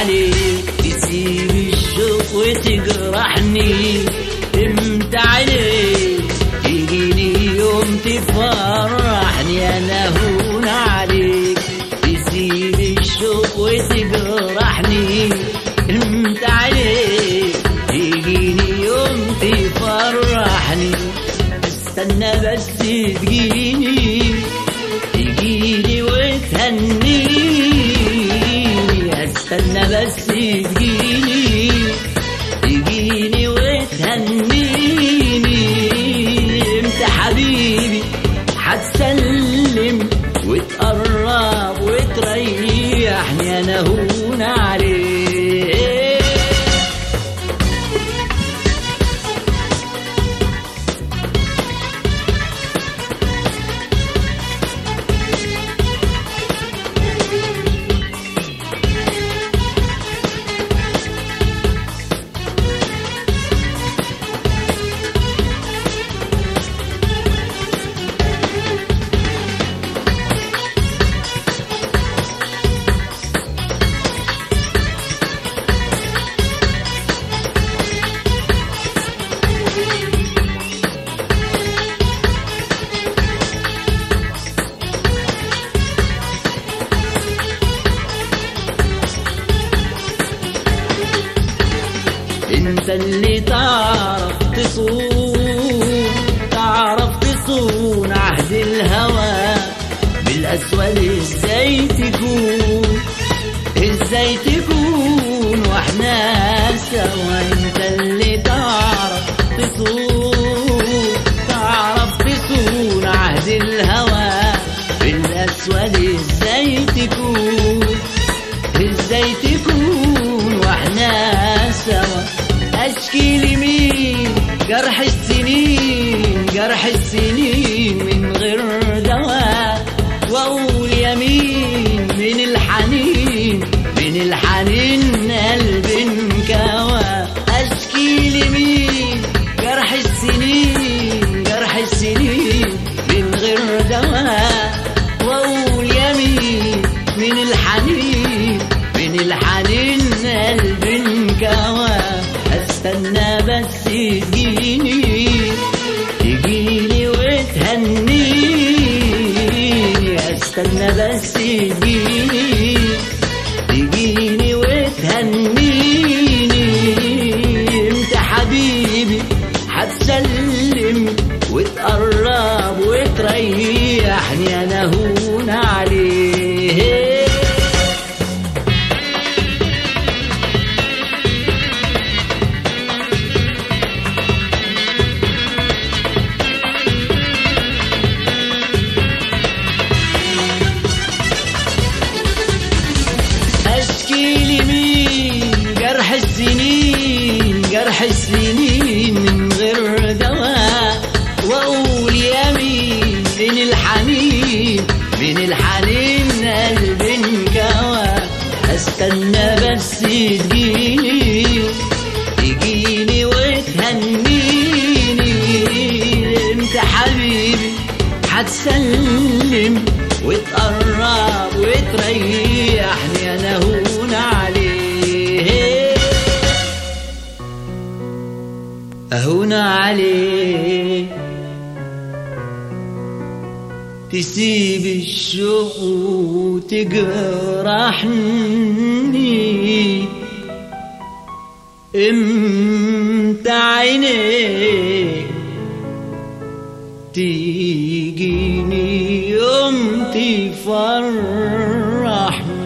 عليك تسيب الشوق وتجرحني امتى عليك تجيني يوم تفرحني انا هون عليك تسيب الشوق وتجرحني امتى عليك تجيني يوم تفرحني استنى بس تجيني تجيني وتهنيني استنى بس تجيني تجيني وتهنيني امتى حبيبي هتسلم وتقرب وتريحني انا هون عليك انت اللي تعرف تصون تعرف تصون عهد الهوى بالاسود ازاي تكون ازاي تكون واحنا سوا انت اللي تعرف تصون تعرف تصون عهد الهوى بالاسود ازاي تكون ازاي تكون واحنا سوا اشكي لمين جرح السنين جرح السنين من غير دواء واقول يمين من الحنين من الحنين قلب انكوى اشكي لمين جرح السنين جرح السنين من غير دواء واقول يمين من الحنين من الحنين قلب انكوى استنى بس تجيني تجيني وتهنيني استنى بس تجيني تجيني وتهنيني انت حبيبي هتسلم وتقرب وتريحني انا هون عليه اشكي لمين جرح السنين جرح السنين من غير دواء واقول يمين من الحنين من الحنين قلب انكوى استنى بس تجيني تجيني وتهنيني انت حبيبي هتسلم وتقرب وتريحني انا هون عليه اهون عليه تسيب الشوق وتجرحني امتى عينيك تيجيني يوم تفرحني